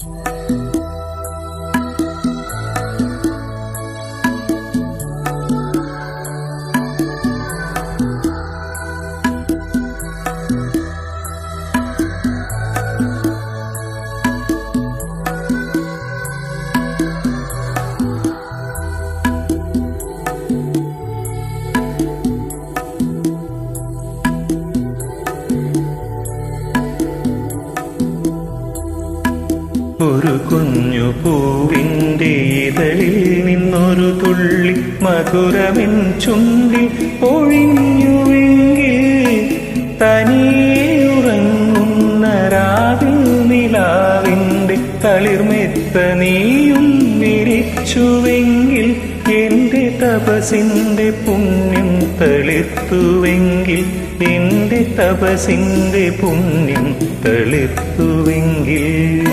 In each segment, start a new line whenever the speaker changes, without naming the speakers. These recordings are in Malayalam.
ഒരു കുഞ്ഞു പൂവിൻ്റെ ഇതളിൽ നിന്നൊരു തുള്ളി മധുരമിൻ ചുണ്ടിൽ ഒഴിഞ്ഞുവെങ്കിൽ തനിയെ ഉറങ്ങുന്ന രാവിൽ നിലാവിൻ്റെ തളിർമെത്ത നീയും വിരിച്ചുവെങ്കിൽ എന്റെ തപസിന്റെ പുണ്യം തളിർത്തുവെങ്കിൽ എന്റെ തപസിന്റെ പുണ്യം തളിർത്തുവെങ്കിൽ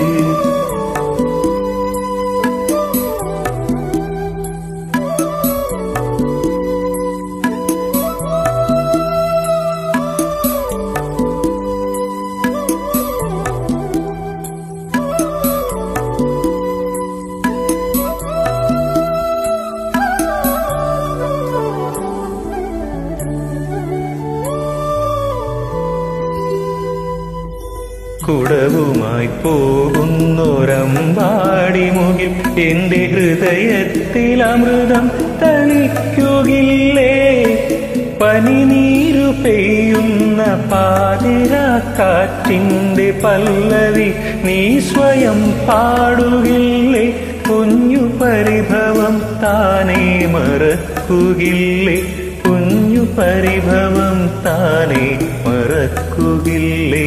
കുടവുമായി പോകുന്നൊരമ്പാടി മുകിൽ എന്റെ ഹൃദയത്തിൽ അമൃതം തളിക്കുകില്ലേ പനിനീരു പെയ്യുന്ന പാതിരാക്കാറ്റിന്റെ പല്ലവി നീ സ്വയം പാടുകില്ലേ കുഞ്ഞു പരിഭവം താനേ മറക്കുകില്ലേ കുഞ്ഞു പരിഭവം താനേ മറക്കുകില്ലേ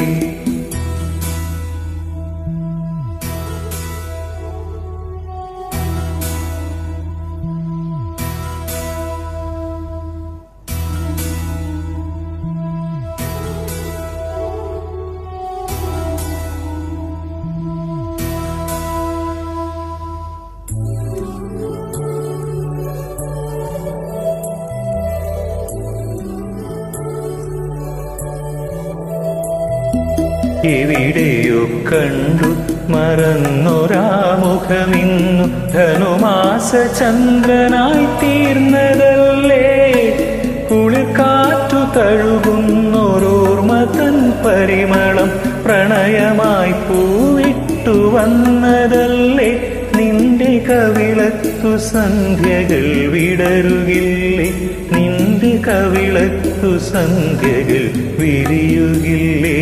എവിടെയോ കണ്ടു മറന്നൊരാമുഖമിന്നു ധനുമാസ ചന്ദ്രനായി തീർന്നതല്ലേ കുളിർക്കാറ്റു തഴുകുന്നൊരോർമ്മ തൻ പരിമളം പ്രണയമായി പൂവിട്ടു വന്നതല്ലേ നിന്റെ കവിളത്തു സന്ധ്യകൾ വിടരുകില്ലേ നിന്റെ കവിളത്തു സന്ധ്യകൾ വിരിയുകില്ലേ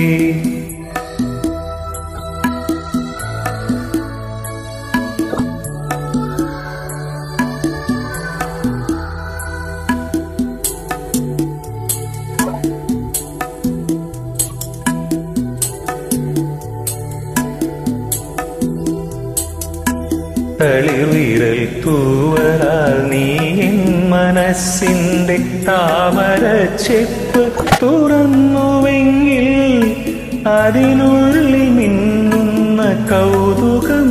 തളിർവിരൽ തൂവലാൽ നീ എൻ മനസ്സിന്റെ താമര ചെപ്പ് തുറന്നുവെങ്കിൽ അതിനുള്ളിൽ മിന്നുന്ന കൗതുകം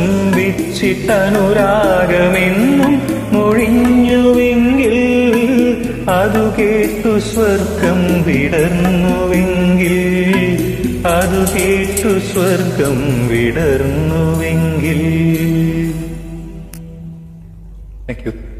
ചുംബിച്ചിട്ടനുരാഗമെന്നും മൊഴിഞ്ഞുവെങ്കിൽ അതു കേട്ടു സ്വർഗം വിടർന്നുവെങ്കിൽ അതു കേട്ടു സ്വർഗം വിടർന്നുവെങ്കിൽ താങ്ക് യു